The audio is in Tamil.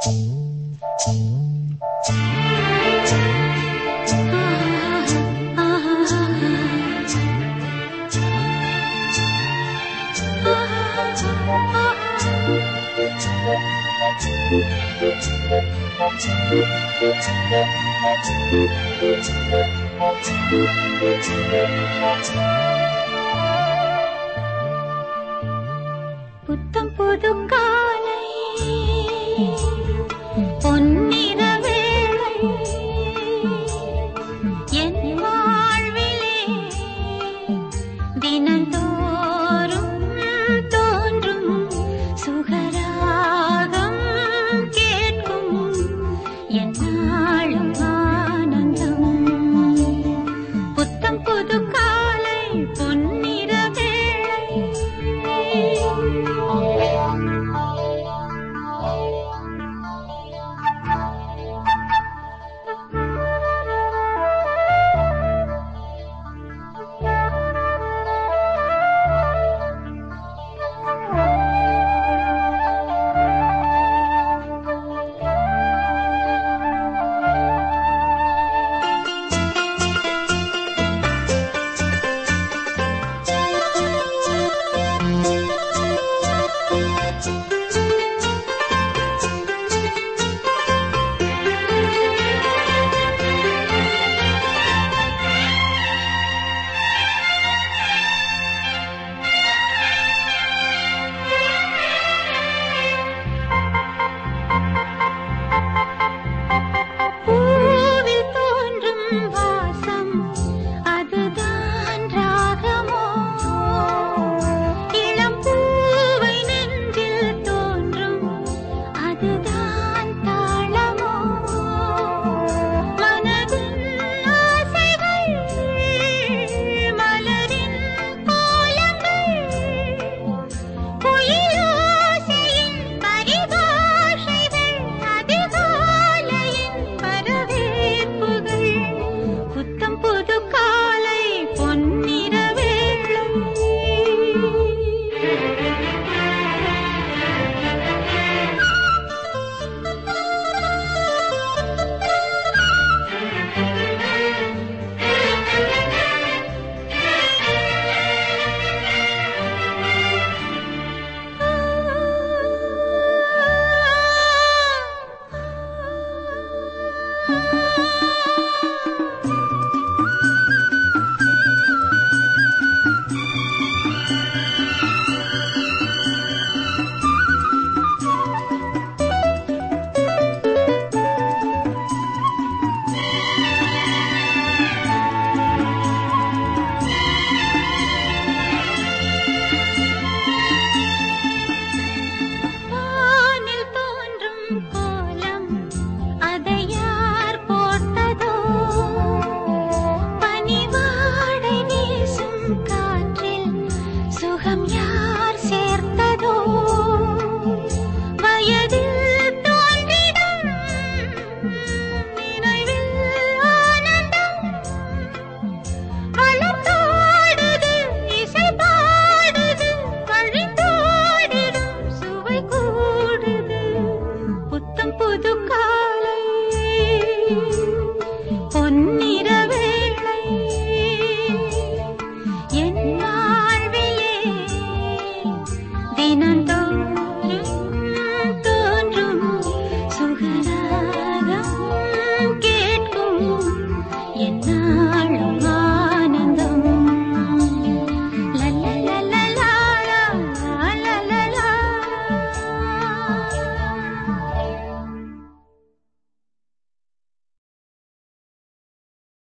புத்தம் புது காலை பொன்னிற வேளை என் வாழ்விலே தினந்தோறும் தோன்றும் சுகராகம் கேட்கும் என் நாளும் ஆனந்தம் புத்தம் புது காலை பொன்னிற வேளை பூவில் தோன்றும் வாசம் அதுதான் ராகமோ இளம் பூவை நெஞ்சில் தோன்றும் அதுதான் தாளமோ மனதின் ஆசைகள் மலரின் கோலங்கள் குயிலோசையின் பரிபாஷைகள் அதிகாலையின் வரவேற்புகள் புத்தம் புது காலை பொன்னிற வேளை வானில் தோன்றும் கோலம் அதை யார் போட்டதோ பனிவாடை வீசும் காற்றில் சுகம் யார் சேர்த்ததோ வயதில் தோன்றிடும் நினைவில் ஆனந்தம் வளர்த்தோடுது இசை பாடுது வழிந்தோடிடும் சுவை கூடுது புத்தம் புது காலை